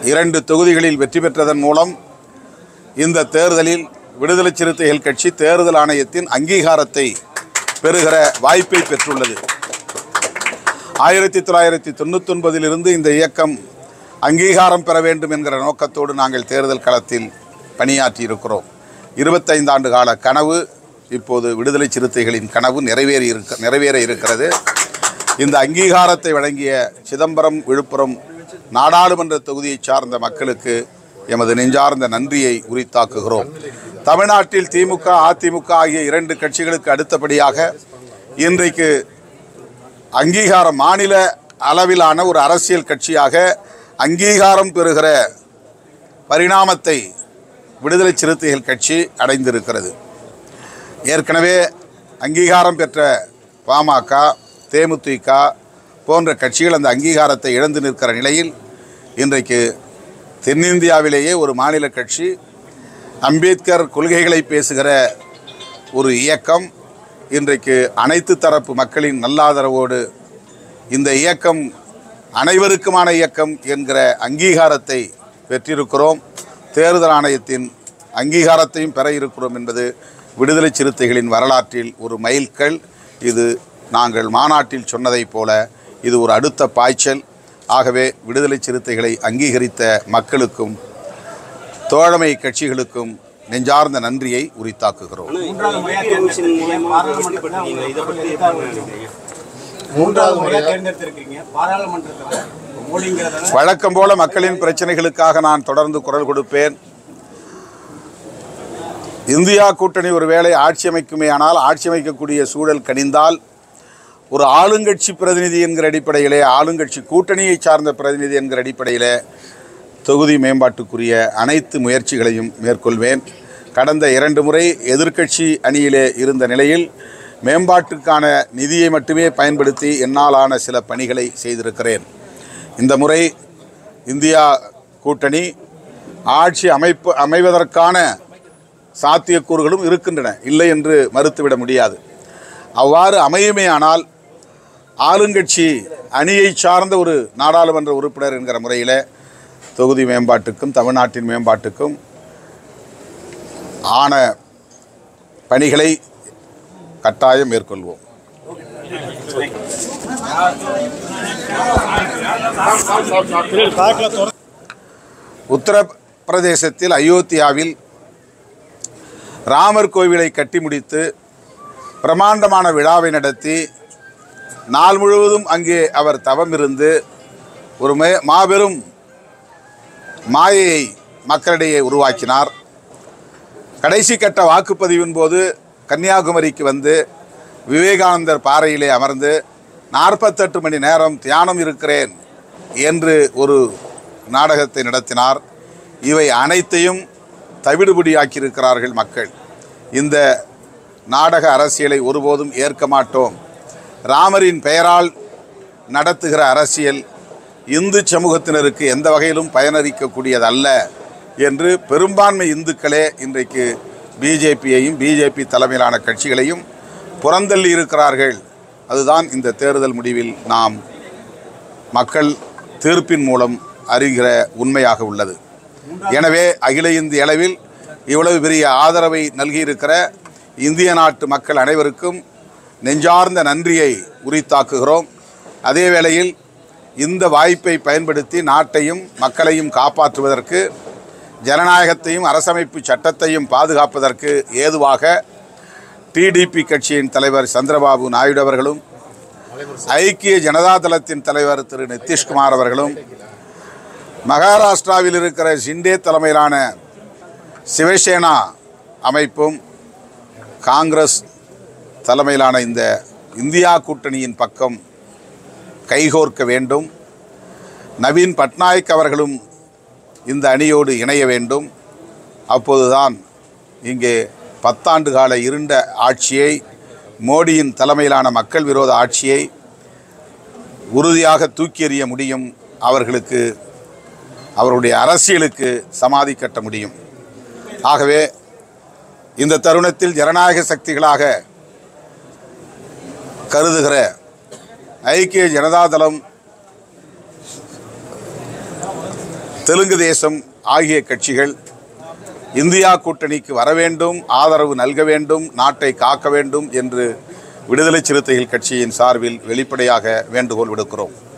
இரண்டு தொகுதிகளில் வெற்றி பெற்றதன் மூலம் இந்த தேர்தலில் விடுதலை சிறுத்தைகள் கட்சி தேர்தல் ஆணையத்தின் அங்கீகாரத்தை பெறுகிற வாய்ப்பை பெற்றுள்ளது ஆயிரத்தி தொள்ளாயிரத்தி தொண்ணூத்தொன்பதிலிருந்து இந்த இயக்கம் அங்கீகாரம் பெற வேண்டும் என்கிற நோக்கத்தோடு நாங்கள் தேர்தல் களத்தில் பணியாற்றி இருக்கிறோம் இருபத்தைந்து ஆண்டு கால கனவு இப்போது விடுதலை சிறுத்தைகளின் கனவு நிறைவேறி இருக்க நிறைவேற இருக்கிறது இந்த அங்கீகாரத்தை வழங்கிய சிதம்பரம் விழுப்புரம் நாடாளுமன்ற தொகுதியை சார்ந்த மக்களுக்கு எமது நெஞ்சார்ந்த நன்றியை உரித்தாக்குகிறோம் தமிழ்நாட்டில் திமுக அதிமுக ஆகிய இரண்டு கட்சிகளுக்கு அடுத்தபடியாக இன்றைக்கு அங்கீகாரம் மாநில அளவிலான ஒரு அரசியல் கட்சியாக அங்கீகாரம் பெறுகிற பரிணாமத்தை விடுதலை சிறுத்தைகள் கட்சி அடைந்திருக்கிறது ஏற்கனவே அங்கீகாரம் பெற்ற பாமக தேமுதிக போன்ற கட்சிகள் அந்த அங்கீகாரத்தை இழந்து நிற்கிற நிலையில் இன்றைக்கு தென்னிந்தியாவிலேயே ஒரு மாநில கட்சி அம்பேத்கர் கொள்கைகளை பேசுகிற ஒரு இயக்கம் இன்றைக்கு அனைத்து தரப்பு மக்களின் நல்லாதரவோடு இந்த இயக்கம் அனைவருக்குமான இயக்கம் என்கிற அங்கீகாரத்தை பெற்றிருக்கிறோம் தேர்தல் ஆணையத்தின் அங்கீகாரத்தையும் பெற இருக்கிறோம் என்பது விடுதலை சிறுத்தைகளின் வரலாற்றில் ஒரு மைல்கல் இது நாங்கள் மாநாட்டில் சொன்னதைப் போல இது ஒரு அடுத்த பாய்ச்சல் ஆகவே விடுதலை சிறுத்தைகளை அங்கீகரித்த மக்களுக்கும் தோழமை கட்சிகளுக்கும் நெஞ்சார்ந்த நன்றியை உரித்தாக்குகிறோம் மூன்றாவது முறையா தேர்ந்தெடுத்திருக்கீங்க பாராளுமன்றத்தில் இதை பற்றி எப்படி நினைக்கிறீங்க? மூன்றாவது முறையா முறையாக தேர்ந்தெடுத்திருக்கீங்க பாராளுமன்றத்தில் மோடிங்கிறத வழக்கம் போல மக்களின் பிரச்சனைகளுக்காக நான் தொடர்ந்து குரல் கொடுப்பேன் இந்தியா கூட்டணி ஒருவேளை ஆட்சி அமைக்குமே ஆனால் ஆட்சி அமைக்கக்கூடிய சூழல் கனிந்தால் ஒரு ஆளுங்கட்சி பிரதிநிதி என்கிற அடிப்படையிலே ஆளுங்கட்சி கூட்டணியை சார்ந்த பிரதிநிதி என்கிற அடிப்படையிலே தொகுதி மேம்பாட்டுக்குரிய அனைத்து முயற்சிகளையும் மேற்கொள்வேன் கடந்த இரண்டு முறை எதிர்க்கட்சி அணியிலே இருந்த நிலையில் மேம்பாட்டுக்கான நிதியை மட்டுமே பயன்படுத்தி என்னாலான சில பணிகளை செய்திருக்கிறேன் இந்த முறை இந்தியா கூட்டணி ஆட்சி அமைப்பு அமைவதற்கான சாத்தியக்கூறுகளும் இருக்கின்றன இல்லை என்று மறுத்துவிட முடியாது அவ்வாறு அமையுமே ஆனால் ஆளுங்கட்சி அணியை சார்ந்த ஒரு நாடாளுமன்ற உறுப்பினர் என்கிற முறையில் தொகுதி மேம்பாட்டுக்கும் தமிழ்நாட்டின் மேம்பாட்டுக்கும் ஆன பணிகளை கட்டாயம் மேற்கொள்வோம் உத்தரப்பிரதேசத்தில் அயோத்தியாவில் ராமர் கோவிலை கட்டி முடித்து பிரமாண்டமான விழாவை நடத்தி நாள் முழுவதும் அங்கே அவர் தவம் இருந்து ஒரு மே மாபெரும் மாயையை மக்களிடையே உருவாக்கினார் கடைசி கட்ட வாக்குப்பதிவின் போது கன்னியாகுமரிக்கு வந்து விவேகானந்தர் பாறையிலே அமர்ந்து நாற்பத்தெட்டு மணி நேரம் தியானம் இருக்கிறேன் என்று ஒரு நாடகத்தை நடத்தினார் இவை அனைத்தையும் தவிடுபடியாக்கியிருக்கிறார்கள் மக்கள் இந்த நாடக அரசியலை ஒருபோதும் ஏற்க மாட்டோம் ராமரின் பெயரால் நடத்துகிற அரசியல் இந்து சமூகத்தினருக்கு எந்த வகையிலும் பயனளிக்கக்கூடியதல்ல என்று பெரும்பான்மை இந்துக்களே இன்றைக்கு பிஜேபியையும் பிஜேபி தலைமையிலான கட்சிகளையும் புறந்தள்ளி இருக்கிறார்கள் அதுதான் இந்த தேர்தல் முடிவில் நாம் மக்கள் தீர்ப்பின் மூலம் அறிகிற உண்மையாக உள்ளது எனவே அகில இந்திய அளவில் இவ்வளவு பெரிய ஆதரவை நல்கியிருக்கிற இந்திய நாட்டு மக்கள் அனைவருக்கும் நெஞ்சார்ந்த நன்றியை உரித்தாக்குகிறோம் அதே வேளையில் இந்த வாய்ப்பை பயன்படுத்தி நாட்டையும் மக்களையும் காப்பாற்றுவதற்கு ஜனநாயகத்தையும் அரசமைப்பு சட்டத்தையும் பாதுகாப்பதற்கு ஏதுவாக டிடிபி கட்சியின் தலைவர் சந்திரபாபு நாயுடு அவர்களும் ஐக்கிய ஜனதா தளத்தின் தலைவர் திரு நிதிஷ்குமார் அவர்களும் மகாராஷ்டிராவில் இருக்கிற ஷிண்டே தலைமையிலான சிவசேனா அமைப்பும் காங்கிரஸ் தலைமையிலான இந்த இந்தியா கூட்டணியின் பக்கம் கைகோர்க்க வேண்டும் நவீன் பட்நாயக் அவர்களும் இந்த அணியோடு இணைய வேண்டும் அப்போதுதான் இங்கே பத்தாண்டு கால இருண்ட ஆட்சியை மோடியின் தலைமையிலான மக்கள் விரோத ஆட்சியை உறுதியாக தூக்கி எறிய முடியும் அவர்களுக்கு அவருடைய அரசியலுக்கு சமாதி கட்ட முடியும் ஆகவே இந்த தருணத்தில் ஜனநாயக சக்திகளாக கருதுகிற ஐக்கிய ஜனதாதளம் தெலுங்கு தேசம் ஆகிய கட்சிகள் இந்தியா கூட்டணிக்கு வர வேண்டும் ஆதரவு நல்க வேண்டும் நாட்டை காக்க வேண்டும் என்று விடுதலை சிறுத்தைகள் கட்சியின் சார்பில் வெளிப்படையாக வேண்டுகோள் விடுக்கிறோம்